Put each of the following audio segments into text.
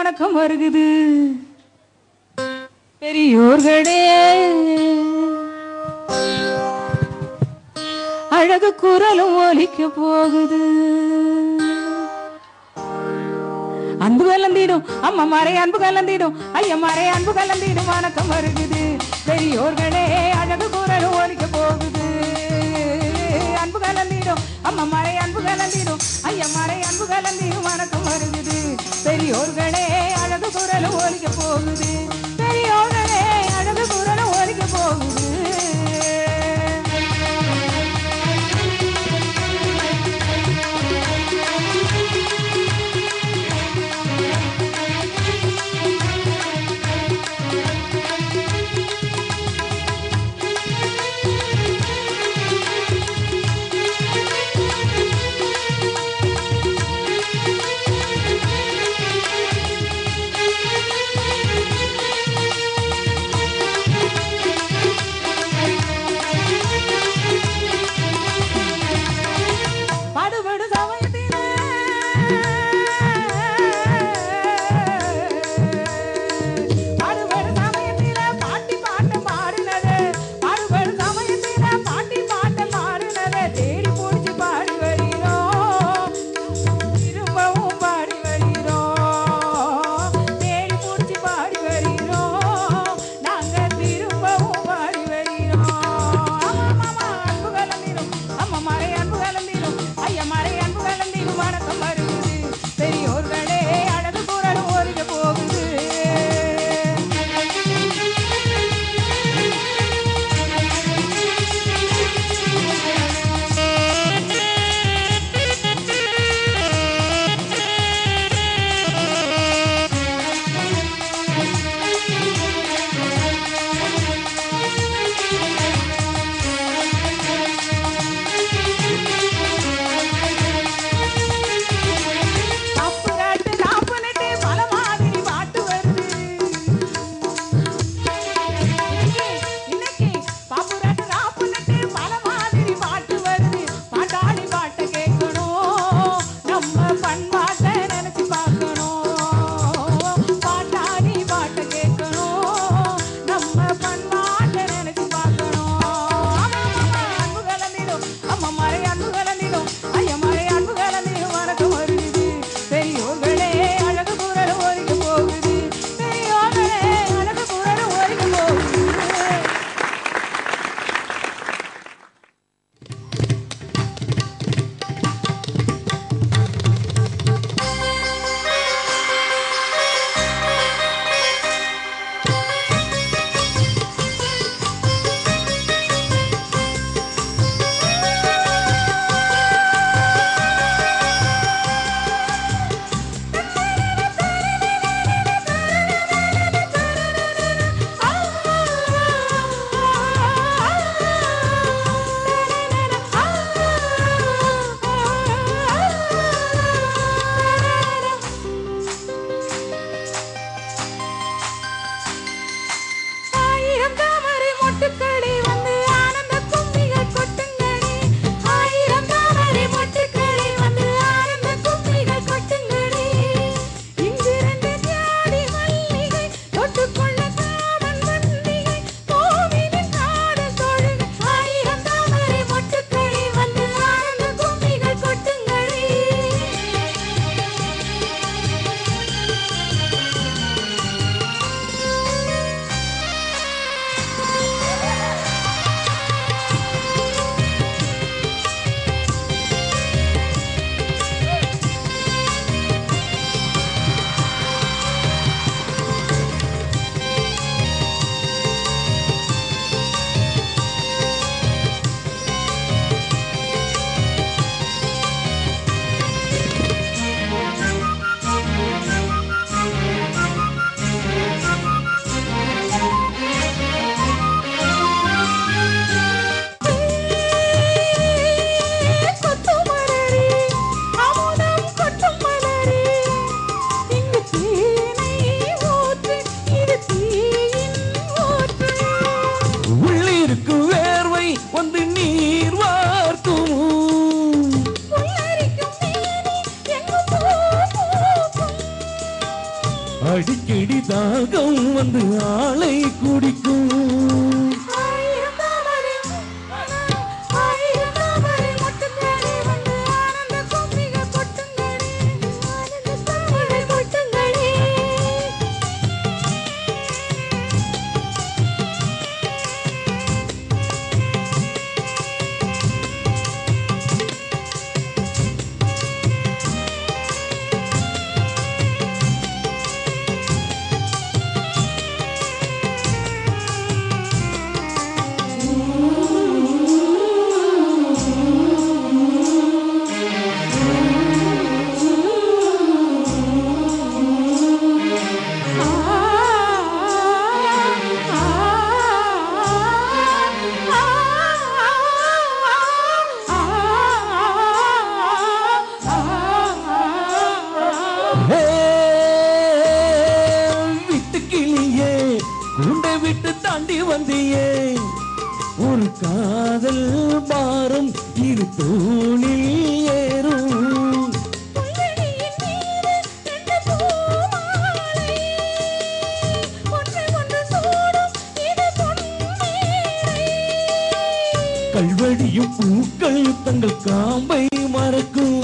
வணக்கம் வருகுது பெரியோர்களே அழகு குரலும் ஒலிக்க போகுது அன்பு கலந்திடும் அம்மா மறை அன்பு கலந்திடும் ஐயா மறை அன்பு கலந்திடும் வணக்கம் வருகுது பெரியோர்களே அழகு குரலும் ஒலிக்க போகுது அன்பு கலந்திடும் அம்மா மறை அன்பு கலந்திடும் ஐயா மறை அன்பு கலந்திடும் வணக்கம் வருகுது பெரியோர்களே அழகு குரலும் ஒலிக்க போகுது பெரியோர்களே அழகு குரலும் ஒலிக்க போகுது அடிக்கடி தாகம் வந்து ஆளை குடிக்கும் ஆயிரம் தாமரை ஆயிரம் தாமரை மொட்டுங்களே வந்து ஆனந்த கும்மிக கொட்டுங்களே ஆனந்த தாமரை மொட்டுங்களே ஹே, விட்டு கிளியே கூண்டை விட்டு தாண்டி வந்தியே ஒரு காதல் பாரம் இரு தோணில் ஏறும் கல்வடியும் பூக்கள் தங்கள் காம்பை மறக்கும்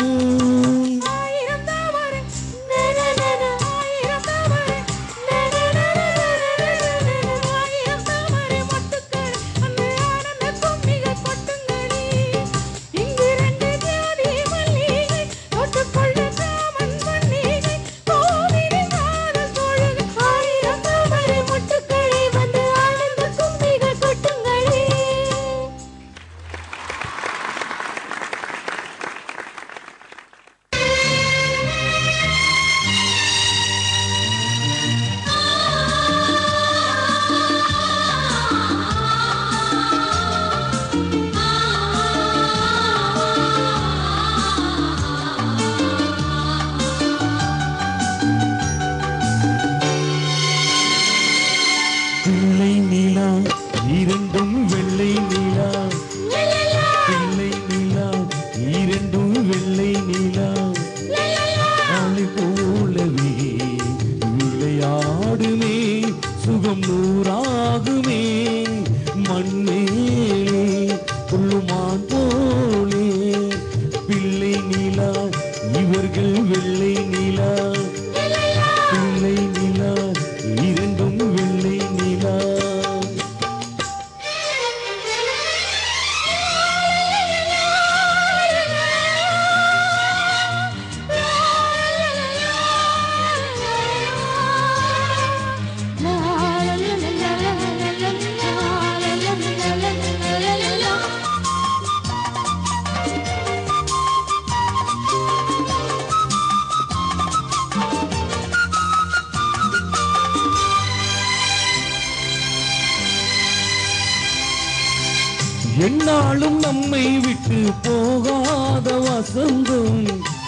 வந்து ஆனந்த கும்மிகள் கொட்டுங்களே பிள்ளை நிலா இரண்டும் வெள்ளை நிலா பிள்ளை நிலா இரண்டும் வெள்ளை நிலா அலை போலவே விளையாடுமே சுகம் நூறாகுமே மண்மேலே புல்லுமான் போலே பிள்ளை நிலா இவர்கள் வெள்ளை நிலா பிள்ளை நிலா இரண்டும் வெள்ளை நிலா என்னாலும் நம்மை விட்டு போகாத வசந்தம்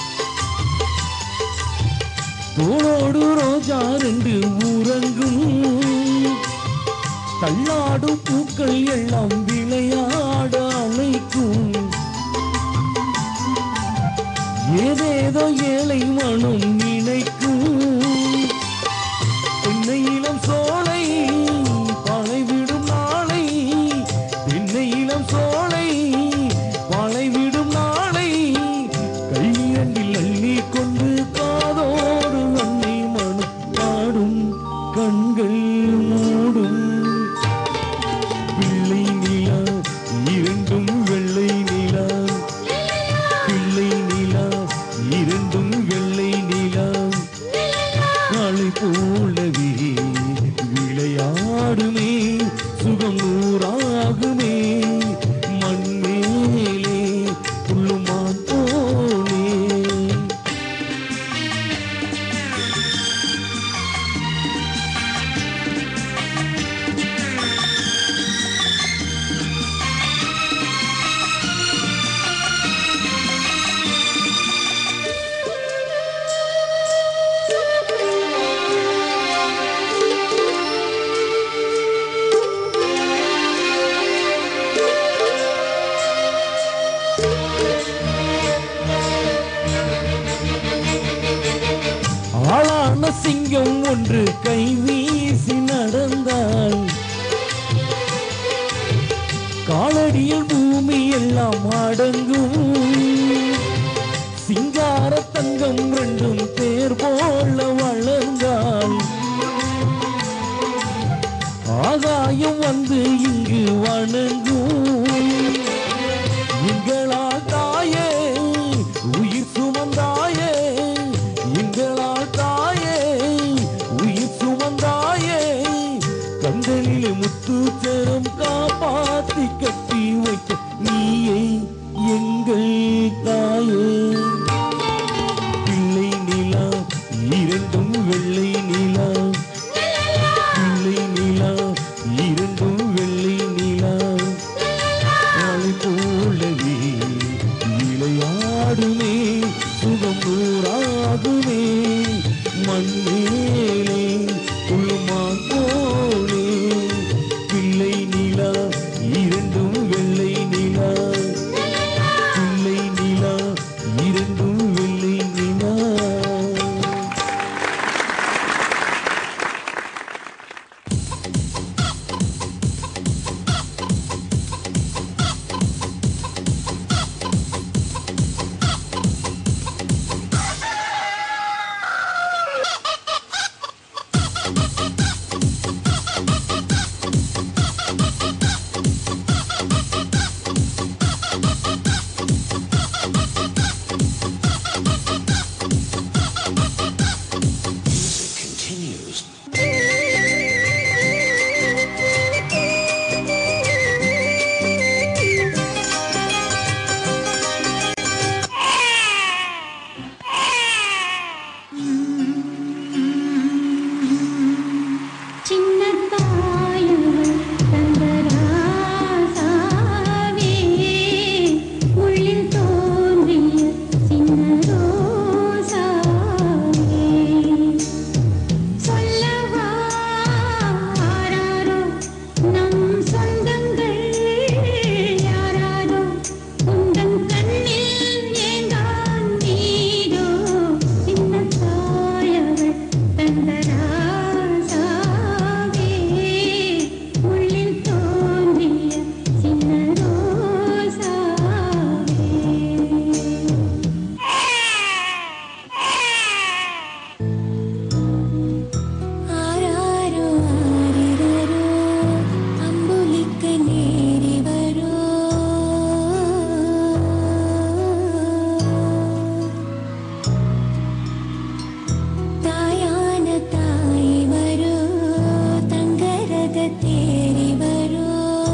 தோளோடு ரோஜா ரெண்டு உறங்கும் தள்ளாடும் பூக்கள் எல்லாம் விளையாட அழைக்கும் ஏதேதோ ஏழை மனம் நினைக்கும் தென்னை இளம் சோலை பாலைவிடும் நாளை தென்னை இளம் சோலை பாலைவிடும் நாளை கையிரண்டில் அள்ளி கொண்டு காதோடு அன்னை மனம் பாடும் கண்கள் மூடும் பிள்ளை நிலா இரண்டும் வெள்ளை நிலா பிள்ளை நிலா இரண்டும் வெள்ளை நிலா நாளை போலவே விளையாடுமே சுகம் நூறாகுமே மண்மேலே புல்லுமான் போலே ஆளான ரணசிங்கம் ஒன்று கை வீசி நடந்தாள் காலடியில் பூமி எல்லாம் அடங்கும் சிங்கார தங்கம் ரெண்டும் தேர் போல வளர்ந்தாள் ஆகாயம் வந்து இங்கு வணங்கும் எங்களால் தாயே உயிர் சுமந்தாயே எங்களால் தாயே உயிர் சுமந்தாயே கண்களில் முத்துச்சரம் காப்பாத்தி கட்டி வைக்க நீயே எங்கள் தாயே பிள்ளை நிலா இரண்டும் வெள்ளை நிலா பிள்ளை நிலா இரண்டும் வெள்ளை நிலா அலை போலவே விளையாடுமே சுகம் நூறாகுமே மண்ணேலே உள்மான் போலே பிள்ளை நிலா இரண்டும் வெள்ளை நிலா பிள்ளை நிலா இரண்டும் வெள்ளை நிலா சின்னத்தாயவள் தந்தராசாவே உள்ளில் தோன்றிய சின்ன ரோசாவே சொல்லவா ஆராரோ நம் சொந்தங்கள் யாராரோ உந்தன் கண்ணில் ஏந்தான் நீரோ சின்னத்தாயவள் தந்தராசாவே உள்ளில் தோன்றிய சின்ன ரோசாவே ஆராரோ ஆரிரரோ அம்புலிக்க நேரி வரோ தாயான தாய் வரோ தங்கரத தேரி வரோ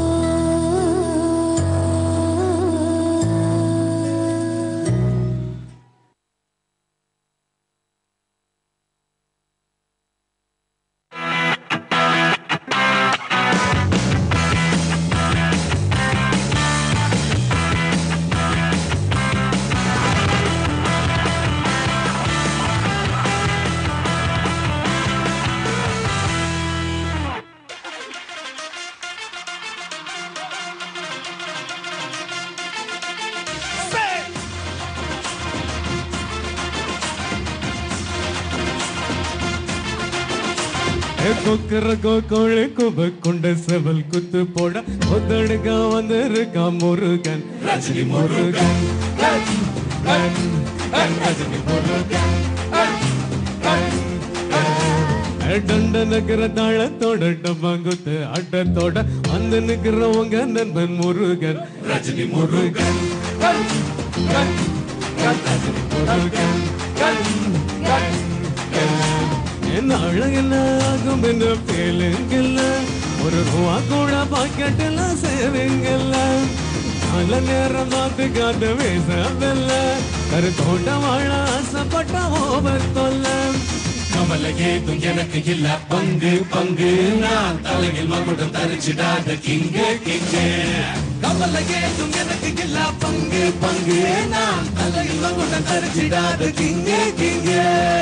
கொக்கர கோழி குப கொண்ட செவல் குத்து போட ஒத்தடுக்க வந்திருக்கா முருகன் ரஜினி முருகன் கண், கண், கண், ரஜினி முருகன் கண், கண், கண். டண்ட நக்கிற தாளத்தோட டப்பாங்குத்து அட்டத்தோட வந்து நிக்கிறவங்க நண்பன் முருகன் ரஜினி முருகன் கண், கண், கண், ரஜினி முருகன் கண், கண், கண். என்ன அழகென்ன ஆகும் என்ன பேலுங்கல்ல ஒரு ரூபா கூட பாக்கெட்டுல சேவிங்கல்ல நல்ல நேரம் பார்த்து காத்து பேசவில்ல கருத்தோட்ட வாழ ஆசைப்பட்ட ஓவர் தொல்ல கவலை ஏதும் எனக்கு இல்ல பங்கு பங்கு நான் தலையில் மகுடம் தரிச்சிடாத கிங்கு கிங்கு கவலை ஏதும் எனக்கு இல்ல பங்கு பங்கு நான் தலையில் மகுடம் தரிச்சிடாத கிங்கு கிங்கு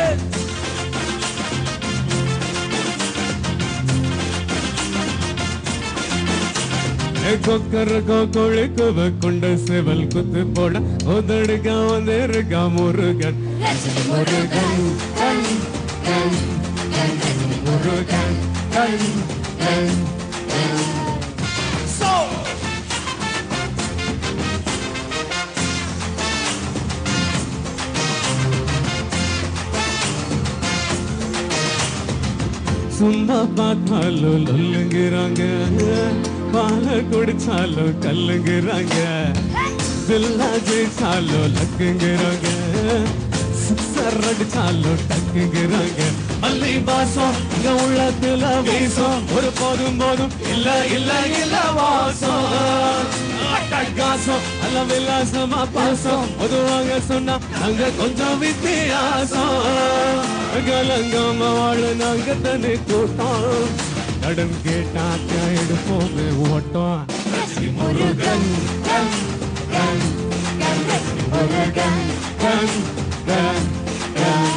கொக்கர கோழி குப கொண்ட செவல் குத்து போட உதடுக்க வந்திருக்கா முருகன் முருகன் கண், கண் கண் ரஜினி முருகன் கண் கண் கண் So சும்மா பார்த்தாலும் லொல்லுங்கிறாங்க பால குடிச்சாலும் கல்லுங்கிறாங்க பில்லா ஜெயிச்சாலும் லக்குங்கிறாங்க சிக்ஸர் அடிச்சாலும் டக்குங்கிறாங்க மல்லி பாசம் இங்க உள்ளத்துல வீசம் ஒரு போதும் போதும் இல்ல இல்ல இல்ல வாசம் அட்டகாசம் அல்ல விலாசமா பாசம் பொதுவாக சொன்னா நாங்க கொஞ்சம் வித்தியாசம் கலங்காம வாழ நாங்க தனி கூட்டம் கடன் கேட்டாக்க எடுப்போமே ஓட்டம் முருகன் கண் கண் கண் ரஜினி முருகன் கண் கண் கண்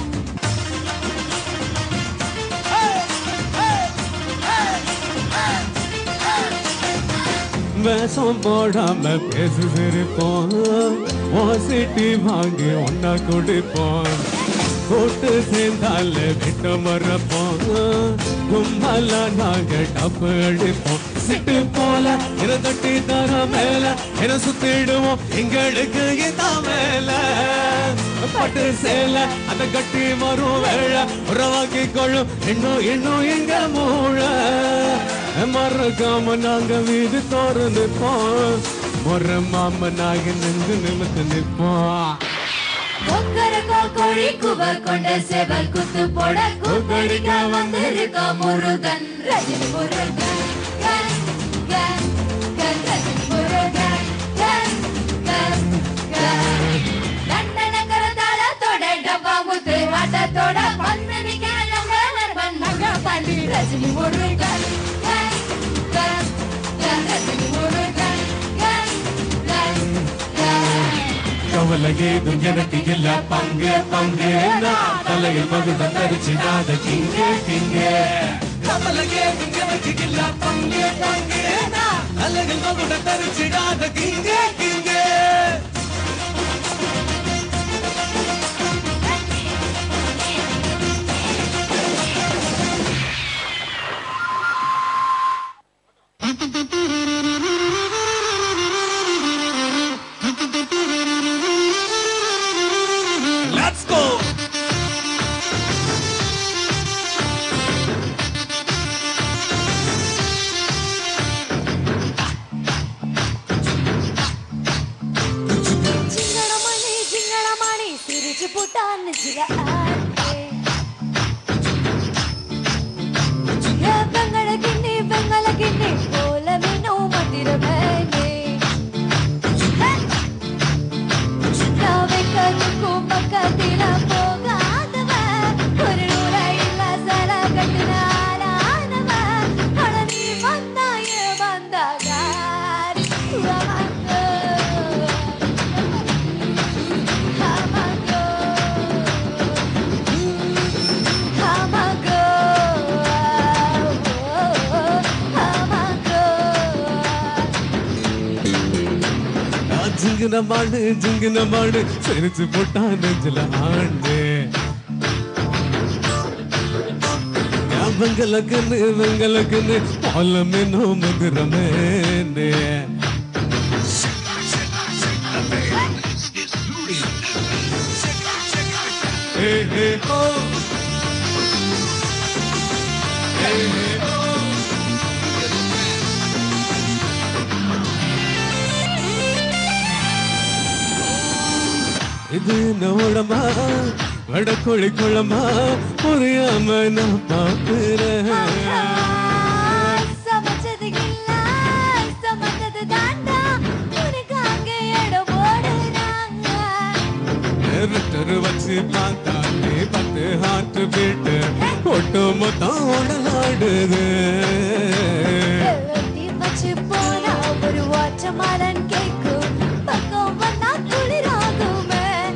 வேஷம் போடாம பேசு சிரிப்போம் ஓ சிட்டி வாங்கி ஒன்னா குடிப்போம் கூட்டு சேர்ந்தால விட்டு மறப்போம் கும்பல நாங்க டப்பு அடிப்போம் சிட்டு போல இன தட்டி தர மேல என சுத்திடுவோம் எங்களுக்கு இதான் மேல பட்டு சேல அந்த கட்டி வரும் வேலை உறவாக்கி கொள்ளும் இன்னும் இன்னும் எங்க மூழ மறக்காம நாங்க வீடு தோறு நிற்போம் முறை மாம நாங்க நின்று நிமித்து நிற்போம் கொக்கரக்கோ கோழி குப கொண்ட செவல் குத்து போட கூத்தடிக்க வந்திருக்க முருகன் ரஜினி முருகன் கன், கன், கன், ரஜினி முருகன் கன், கன், கன். தண்டனக்கர தாளத்தோட டப்பா முத்து ஆட்டத்தோட வந்து நிக்கிற நம்ம நண்பன் மகா பாண்டி ரஜினி முருகன் கன், கன், கன், ரஜினி முருகன் கன், கன், கன். கவலை ஏதும் எனக்கு இல்ல பங்கு பங்கு நான் தலையில் மகுத தரிச்சிடாத கிங்கு கிங்கு கவலை ஏதும் எனக்கு இல்ல பங்கு பங்கு நான் தலையில் மகுத தரிச்சிடாத கிங்கு கிங்கு Let's go! జింగడమణి జింగడమణి సిరిచి పుట్టాన్ని జిగ వెంగళ గిన్నె వెంగళ గిన్నె పోల మీను మదిరమేనే வெக்கனுக்கு பக்கத்தில போகாதவ ஒரு நூற இல்ல சர கட்டுன ஆளானவ அட நீ வந்தாய வந்தாகாரி ரமங்கோ ஹமங்கோ ஹமங்கோ ஹமங்கோ நான் ஜிங்கின மாடு ஜிங்கின மாடு சிரிச்சு போட்டா நெஞ்சில ஆண்டு என் வெங்கலக்குன்னு வெங்கலக்குன்னு பால மீனோ மதுரமேனே Hey, hey, oh. Hey, hey, oh. இது நோடமா வடக்கொழி குளமா புரியாம நான் பாக்குறேன் சமைச்சது இல்ல சமைச்சது தாண்டா உனக்கு அங்க இடம் போடுறாங்க ரெட்டரு வச்சு பார்த்தாலே பத்து ஹார்ட் பீட்டு ஒட்டு மொத்தம் உடலாடுது வெட்டி வச்சு போனா ஒரு வாட்டர்மேலன் கேக்கும் பக்கம் வந்தா குளிராகுமே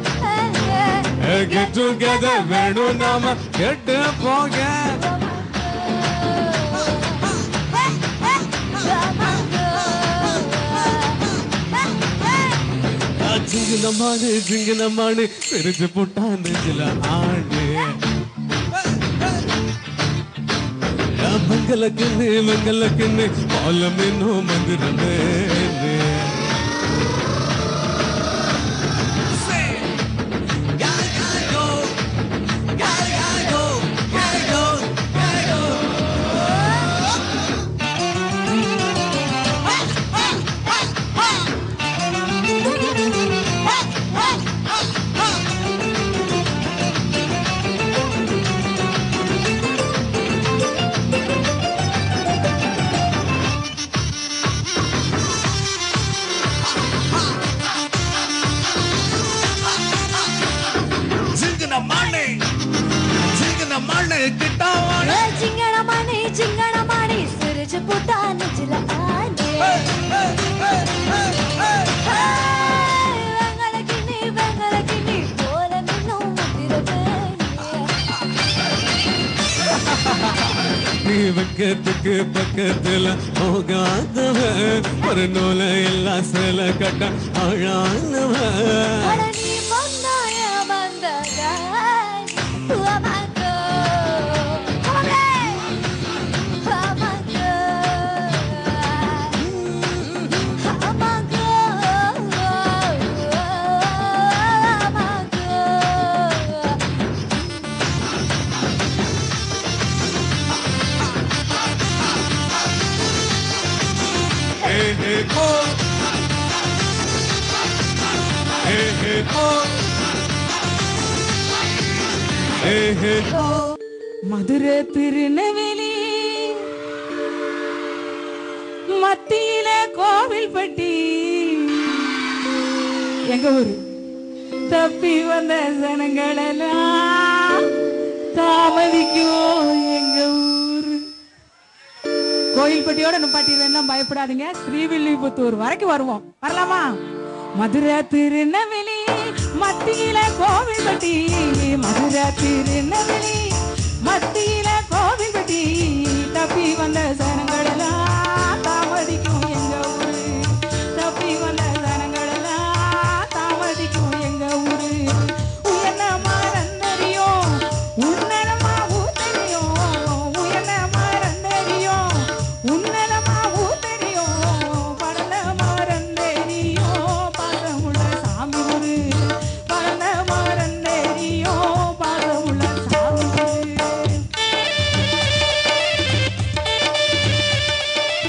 கெட் டுகெதர் வேணும் நாம கெட்டு போக ஜிங்கின மாடு ஜிங்கின மாடு சிரிச்சு போட்டா நெஞ்சில ஆடு மங்களக்கின்னு மங்களக்கின்னு பாலம் இன்னும் மந்திரமே சிங்கன மானே சிங்கன மானே கிட்டாவானே சிங்கடமானே சிங்கடமானே சிரிச்சு போட்டா நெஞ்சில ஆனே வெங்கலக்கிண்ணி வெங்கலக்கிண்ணி போல நின்னும் முத்திரமே நீ பக்கத்துக்கு பக்கத்துல போகாதவன் ஒரு நூலை எல்லாம் சில கட்ட ஆழானவன் அட நீ வந்தாய வந்ததாய் உமாங்கோ உமாங்கே உமாங்கோ உமாங்கோ உமாங்கோ Hey, hey, oh. Hey, hey, oh. Hey, hey, Madurai Tirunelveli மத்தியில கோவில்பட்டி எங்க ஊரு தப்பி வந்த சனங்களெல்லாம் தாமதிக்கும் எங்க ஊரு கோயில்பட்டியோட நிப்பாட்டிடுவேன்னா பயப்படாதீங்க ஸ்ரீவில்லிபுத்தூர் வரைக்கும் வருவோம் வரலாமா மதுரை திருநெல்வேலி மத்தியில கோவில்பட்டி மதுரை திருநெல்வேலி மத்தியில கோவில்பட்டி தப்பி வந்த சனங்களெல்லாம் தாமதிக்கும் எங்க ஊரு தப்பி வந்த சனங்களெல்லாம் தாமதிக்கும் எங்க ஊரு உயர்ந்தமா ரந்தரியும் உன்னதமா ஊத்தரியும் உயர்ந்தமா ரந்தரியும் உன்னதமா ஊத்தரியும் படலமா ரந்தரியும் பாதமுள்ள சாமி ஊரு படலமா ரந்தரியும் பாதமுள்ள சாமி ஊரு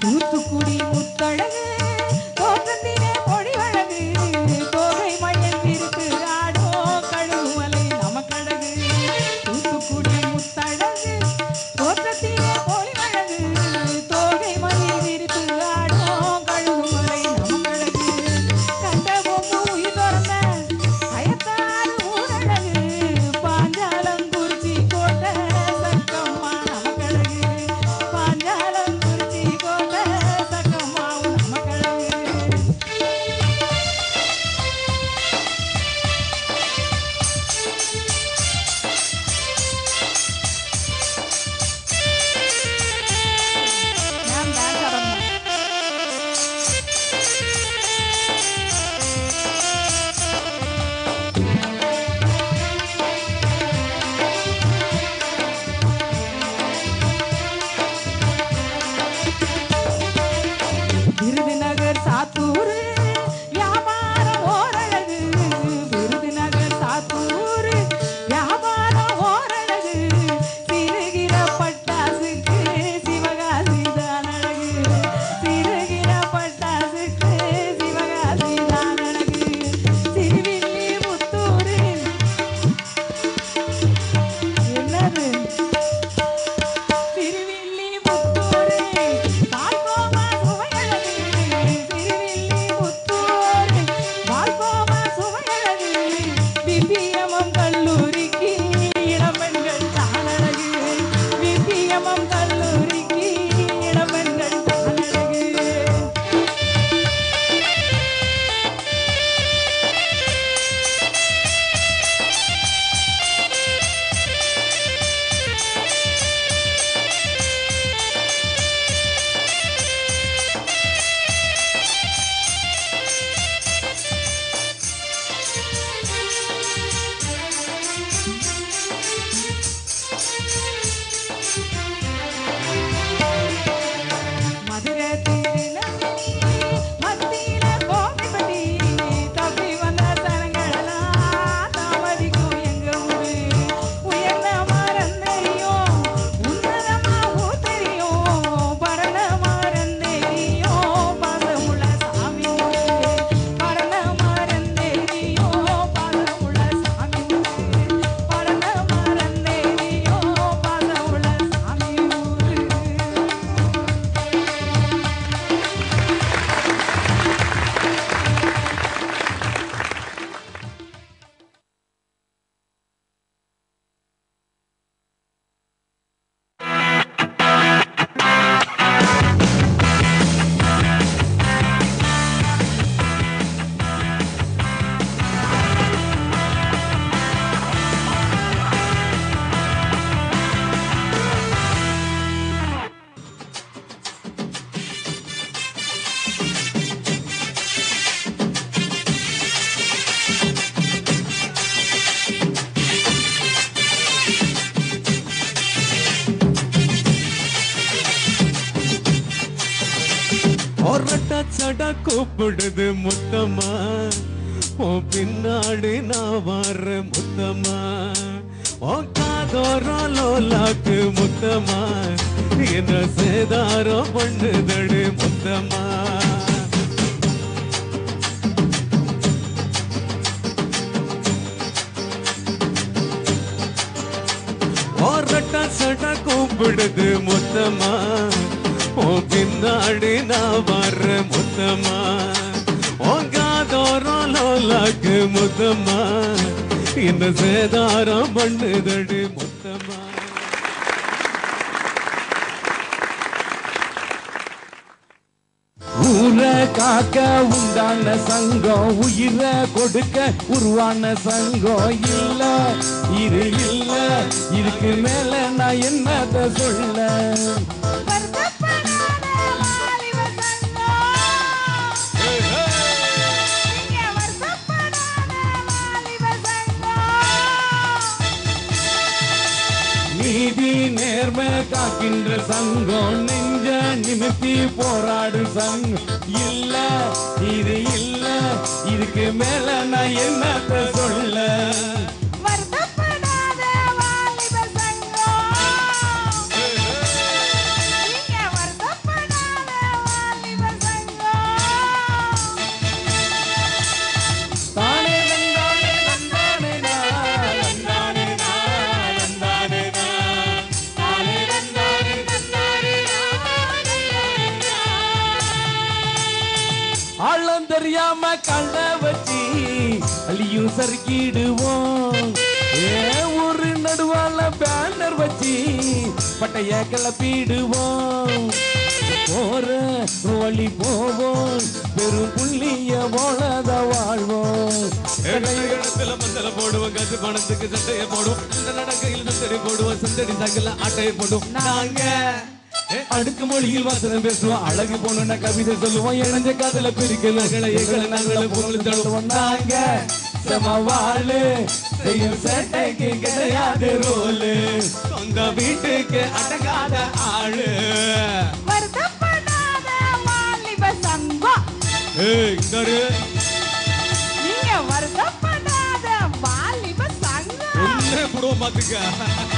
தூத்துக்குடி முத்தழகு தோற்றத்திலே பொழிவழகு தோகை மஞ்சள் விரித்து ஆடோ கழுகுமலை நமக்கழகு தூத்துக்குடி முத்தழகு தோற்றத்திலே பொழிவழகு தோகை மஞ்சள் விரித்து ஆடோ கழுகுமலை நமக்கழகு கண்ட பொம்பு உயிர் துறந்த அயத்தாறு ஊரழகு பாஞ்சாலங்குறிச்சி கோட்டை சக்கம்மா நமக்கழகு பாஞ்சாலங்குறிச்சி கோட்டை சக்கம்மா நமக்கழகு ഞാൻ ഡാൻസ് ആടുന്നു விருதுநகர் சாத்தூர் வியாபாரம் ஓரழகு விருதுநகர் சாத்தூர் வியாபாரம் ஓரழகு சிறுகிற பட்டாசுக்கு சிவகாசி தான் அழகு சிறுகிற பட்டாசுக்கு சிவகாசி தான் அழகு திருவில்லி முத்தூர் என்னது திருவில்லி முத்தூரே பால்கோவா சுவையழகு திருவில்லி முத்தூரே பால்கோவா சுவையழகு விபிஎம்எம் கல்லூரிக்கு இளம்பெண்கள் தானழகு விபிஎம்எம் கல்லூரிக்கு இளம்பெண்கள் தானழகு மதுரை திருநெல்வேலி, மத்தியில கோபிபதி, தப்பி வந்த சனங்களெல்லாம் தாமதிக்கும் எங்க ஊரு. உயர்ந்த மரம் தெரியும், உன்னதமா ஊர் தெரியும், பரண மரம் தெரியும், பாசமுள்ள சாமி ஊரு. பரண மரம் தெரியும், பாசமுள்ள சாமி ஊரு. பரண மரம் தெரியும், பாசமுள்ள சாமி ஊரு. ஒரட்ட சட கூப்பிடுது முத்தம்மா உன் பின்னாடி நான் வர்ற முத்தம்மா உன் காதோரம் லோலாக்கு முத்தம்மா என்ன சேதாரம் பண்ணுதடு முத்தம்மா ஒரட்ட சட கூப்பிடுது முத்தம்மா உன் பின்னாடி நான் வர்ற முத்தம்மா உங்காதோரம் லோலாக்கு முத்தம்மா இந்த சேதாரம் பண்ணுதடு முத்தம்மா ஊரை காக்க உண்டான சங்கம் உயிரை கொடுக்க உருவான சங்கம் இல்ல இது இல்ல இதுக்கு மேல நான் என்னத்த சொல்ல வருத்தப்படாத வாலிப சங்கம். இங்க வருத்தப்படாத வாலிப சங்கம். நீதி நேர்மை காக்கின்ற சங்கம் நெஞ்ச நிமித்தி போராடு சங்கம் இல்ல இது இல்ல இதுக்கு மேல நான் என்னத்த சொல்ல வருத்தப்படாத வாலிப சங்கம். இங்க வருத்தப்படாத ஆழம் தெரியாம கண்ட வச்சு அழியும் சறுக்கிடுவோம் ஏ ஒரு நடுவால பேனர் வச்சு பட்டைய கிளப்பிடுவோம் போற வழி போவோம் பெரும் புள்ளிய போலத வாழ்வோம் இடத்துல மந்தல போடுவோம் காசு பணத்துக்கு சட்டையை போடுவோம் இந்த நடக்கையில் சந்தடி போடுவோம் சந்தடி சாக்கல ஆட்டையை போடுவோம் நாங்க அடுக்கு மொழியில் வசனம் பேசுவோம் அழகு போன கவிதை சொல்லுவோம் இணைஞ்ச காதல பிரிக்கல எங்களை நாங்கள பொருள் தள்ளுவோம் நாங்க சமவாளு செய்யும் சட்டைக்கு கிடையாது ரோலு சொந்த வீட்டுக்கு அடங்காத ஆளு வருத்தப்படாத வாலிப சங்கம் ஏய் இந்தாரு நீங்க வருத்தப்படாத வாலிப சங்கம் ஒன்னே போடுவோம் பாத்துக்க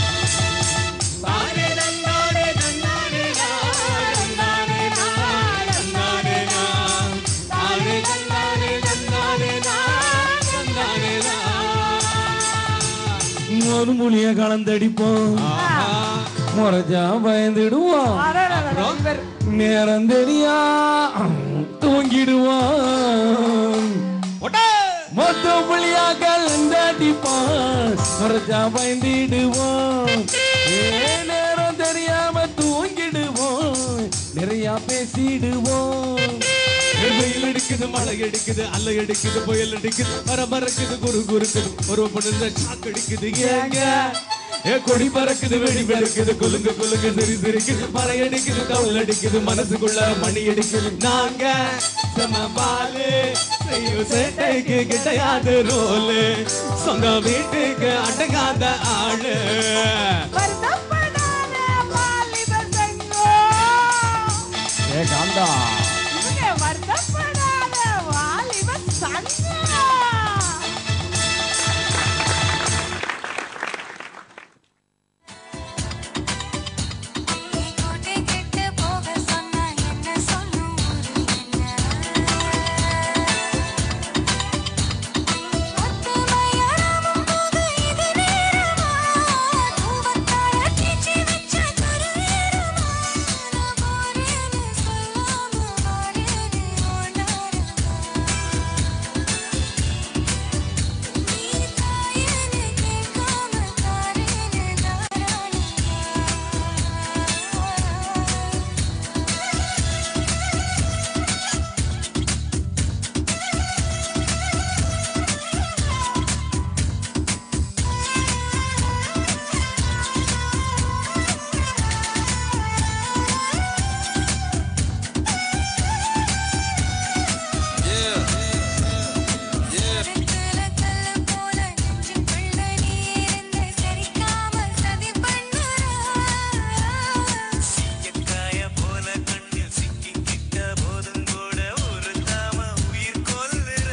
ஒரு மொழிய கலந்தடிப்போம் முறைஞ்சா பயந்துடுவோம் அடடடட, இவர் நேரம் தெரியா தூங்கிடுவோம் மொத்த புள்ளியா கலந்தடிப்பான் முறைஞ்சா பயந்துடுவோம் ஏ நேரம் தெரியாம தூங்கிடுவோம் நிறைய பேசிடுவோம் வெயில் அடிக்குது மழை அடிக்குது அலை அடிக்குது புயல் அடிக்குது மர மறக்குது குரு குறுக்குது ஒரு பொண்ணு ஷாக் அடிக்குது ஏங்க ஏ கொடி பறக்குது வெடி வெடிக்குது குலுங்கு குலுங்கு சிரி சிரிக்குது மழை அடிக்குது தவள் அடிக்குது மனசுக்குள்ள மணி அடிக்குது நாங்க சமபாலு செய்யும் சேட்டைக்கு கிடையாது ரோலு சொந்த வீட்டுக்கு அடங்காத ஆளு வருத்தப்படாத வாலிப சங்கம் ஏ காந்தா இவங்க வருத்தப்படாத வாலிப சங்கம் நீ கூட்டி கிட்டு போக சொன்னா என்ன சொல்லும் ஊரு என்ன அத்தமையராமும் போது இது நேரமா தூவத்தாழ தீச்சி வச்ச கருவேரமா நான் போறேன்னு சொல்லாம வாரேன்னு ஓடாரமா நீ தாயேன்னு கேட்காம தாரேன்னு தாராளமா கருத்துல கல்லு போல நெஞ்சுக்குள்ள நீ இருந்து சரிக்காம சதி பண்ணுற காய போல கண்ணில் சிக்கிக்கிட்ட போதும் கூட ஒரு தாம உயிர் கொல்லுற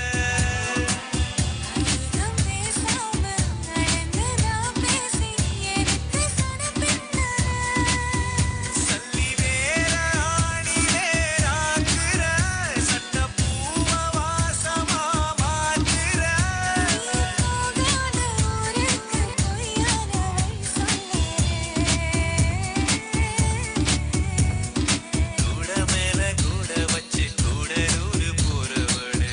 அதிகம் பேசாம நடந்து நான் பேசி எடுத்து சடப்பின்ன சல்லி வேற ஆணி வேறாக்குற சட்ட பூவ வாசமா மாத்துற போகாத ஊருக்கு பொய்யான வழி சொல்ல கூட மேல கூட வச்சு கூட நூறு போறவடு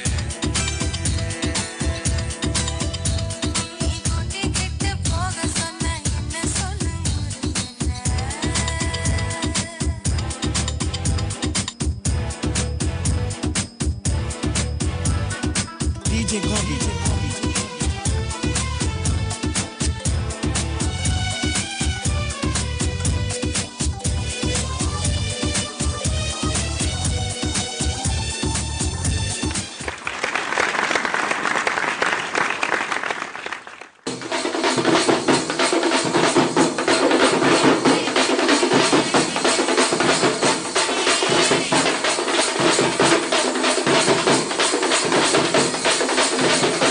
நீ கூட்டி கிட்டு போக சொன்ன என்ன சொல்லும் ஊரு என்ன DJ Kobe. நீ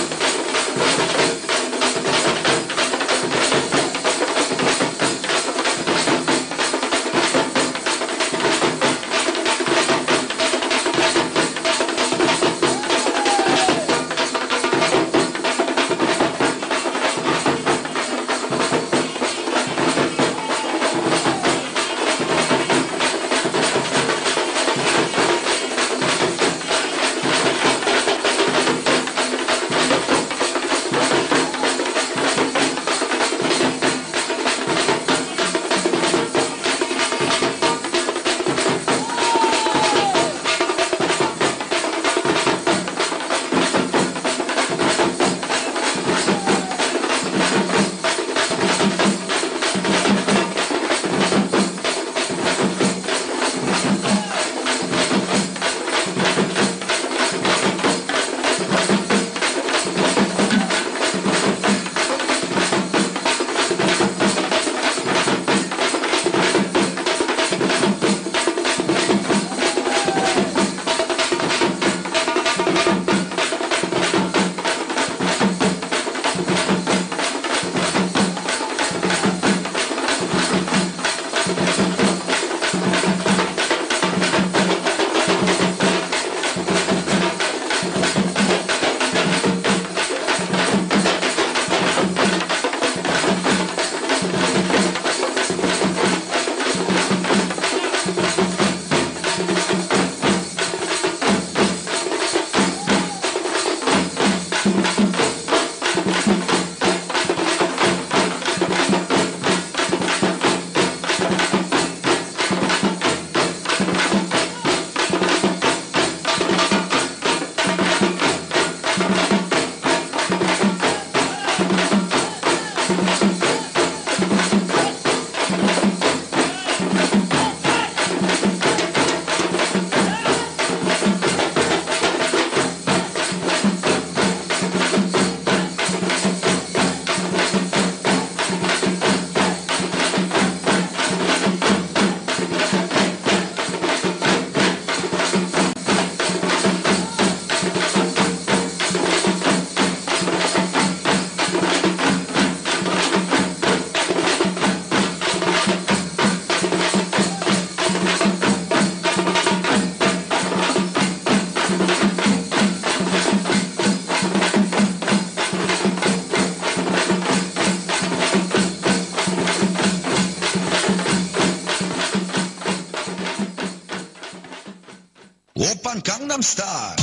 오빤 강남스타일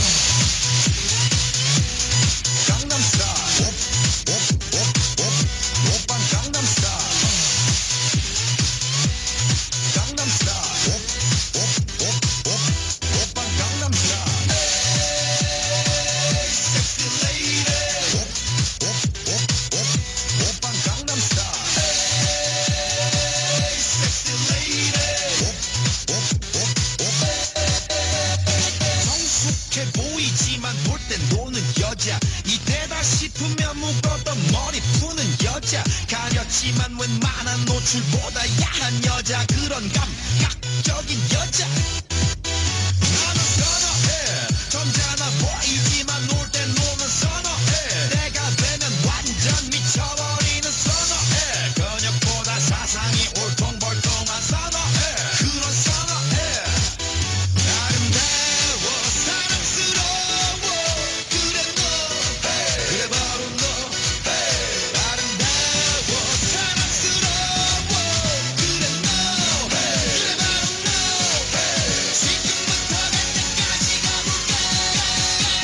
강남스타일 오, 오, 오, 오, 오빤 강남스타일 강남스타일 오, 오, 오, 오, 오빤 강남스타일 에이, 섹시 레이디 오, 오, 오, 오, 오빤 강남스타일 에이, 섹시 레이디 오, 오, 오, 오, 성숙해 보이지만 볼 땐 노는 여자 이때다 싶으면 묶었던 머리 푸는 여자 가렸지만 웬만한 노출보다 야한 여자 그런 감각적인 여자 나는 선호해 점잖아 보이지만 놀 땐 노는 선호해 내가 되면 완전 미쳐버리는 선호해 근육보다 사상이 올통벌통한 선호해 그런 선호해 아름다워 사랑스러워 그래 너 그래 바로 너 아름다워 사랑스러워 그래 너 그래 바로 너 지금부터 갈 때까지 가볼까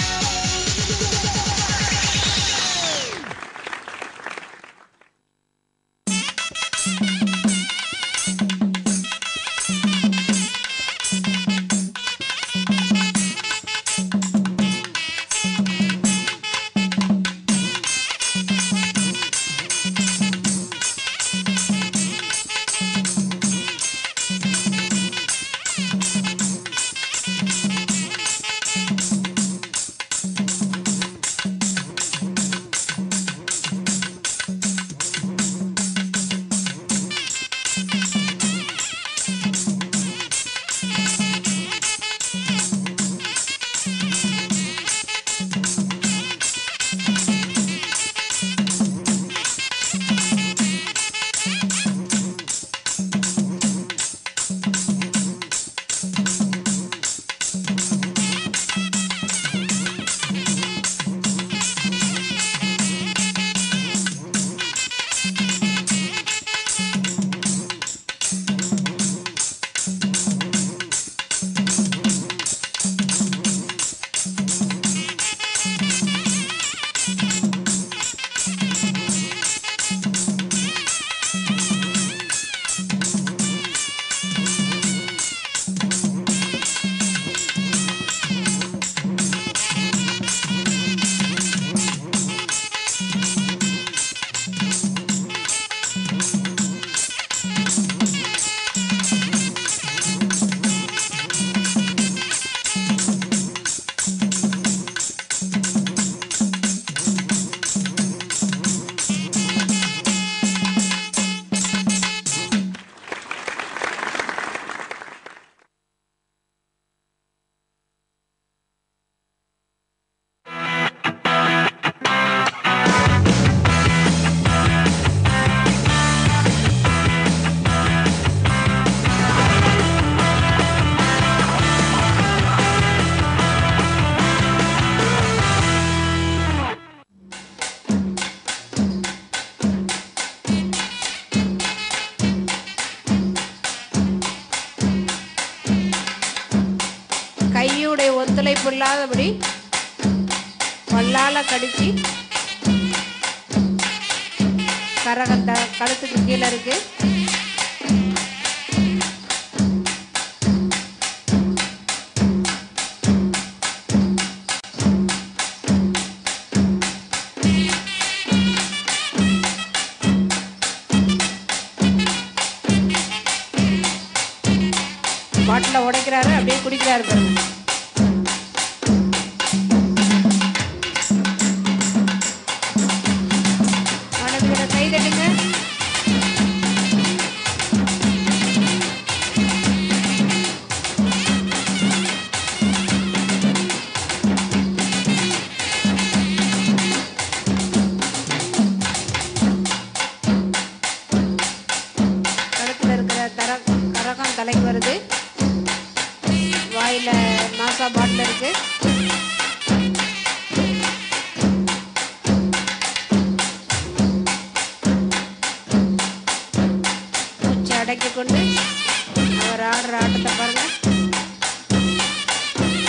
கையுடைய ஒத்துழைப்பு இல்லாதபடி பல்லால கடிச்சு கரகந்த கழுத்துக்கு கீழே இருக்கு பாட்டில் உடைக்கிறாரு அப்படியே குடிக்கிறாரு பாருங்க வணக்கம் கை தட்டுங்க கழுத்துல இருக்கிற தர கரகம் தலைக்கு வருது வாயில மாசா பாட்டில் இருக்கு மூச்சை அடக்கி கொண்டு அவர் ஆடுற ஆட்டத்தை பாருங்க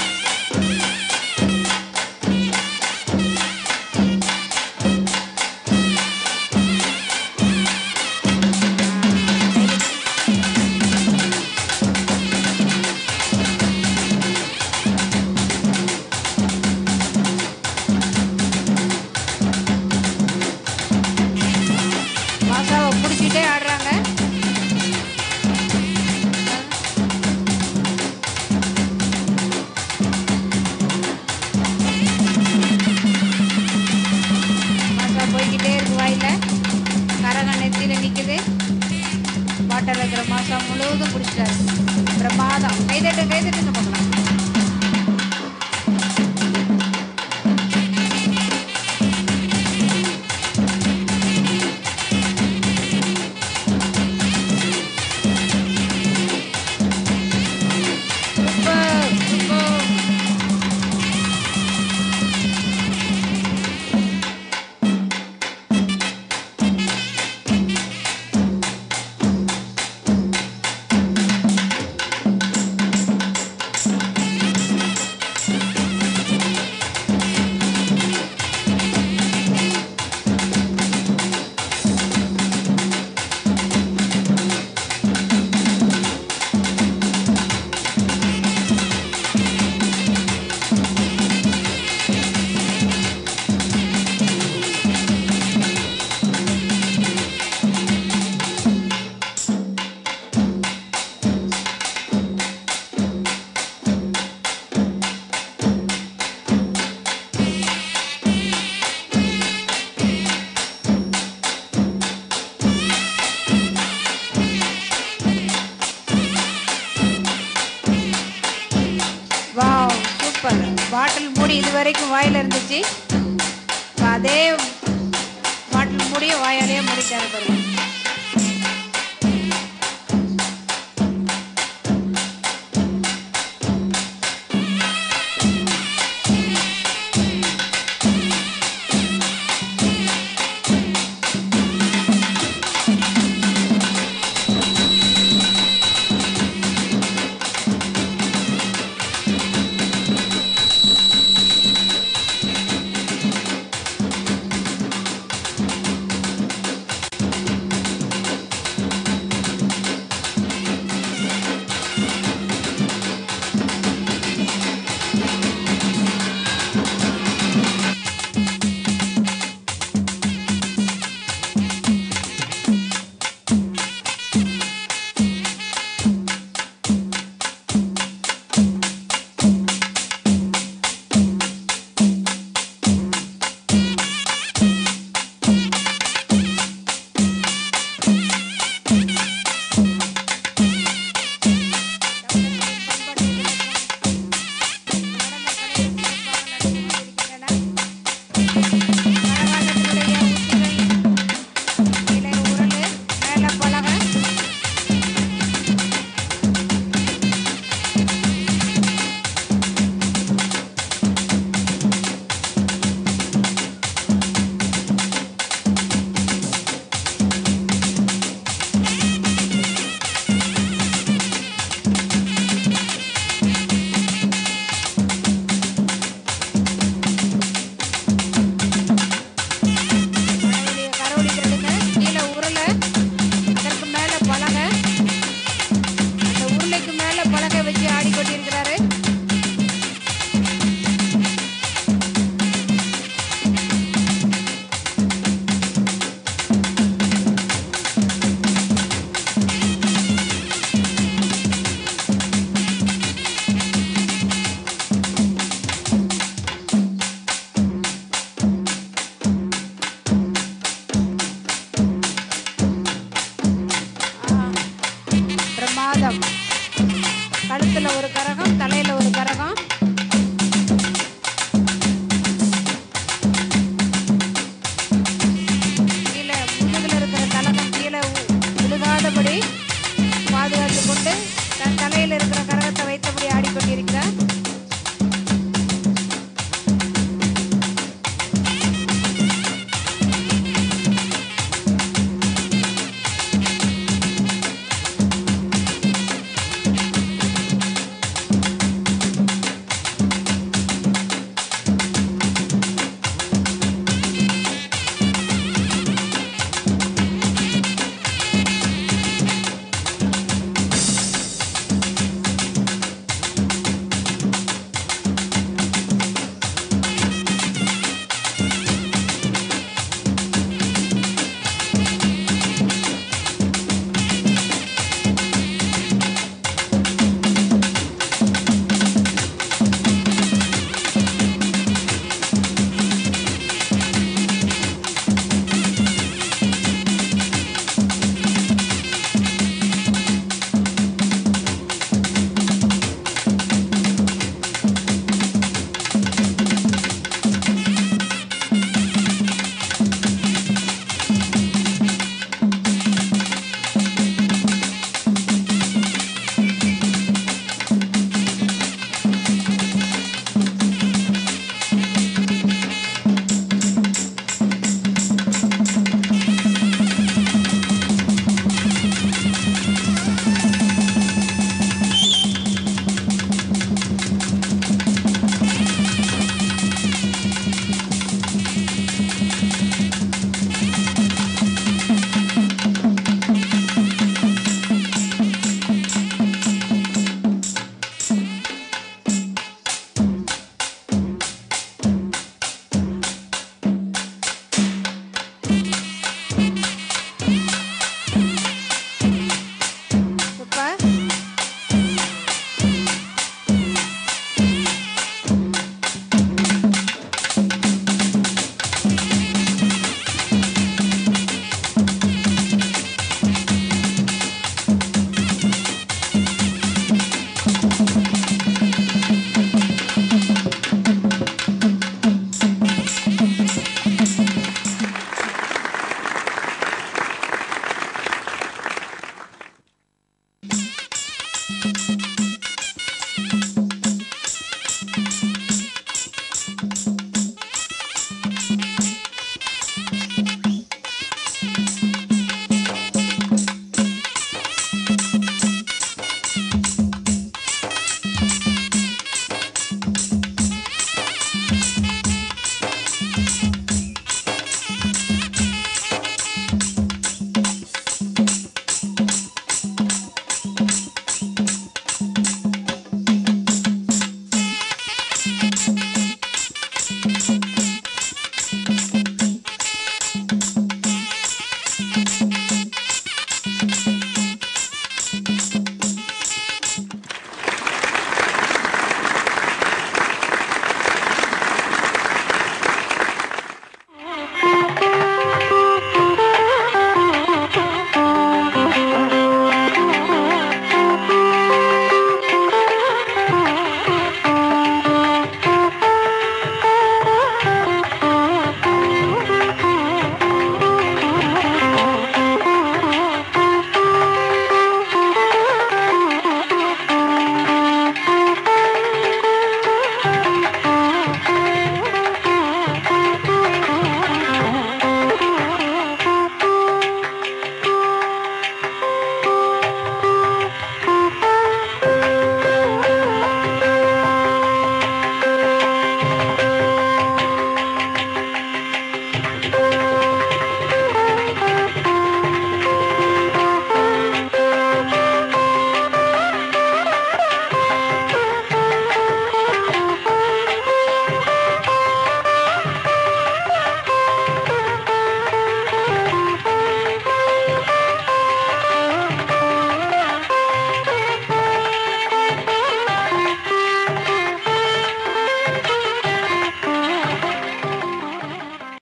பாருங்க பாட்டில் மூடி இது வரைக்கும் வாயில இருந்துச்சு இப்ப அதே பாட்டில் மூடிய வாயாலேயே மூடிட்டாரு பாருங்க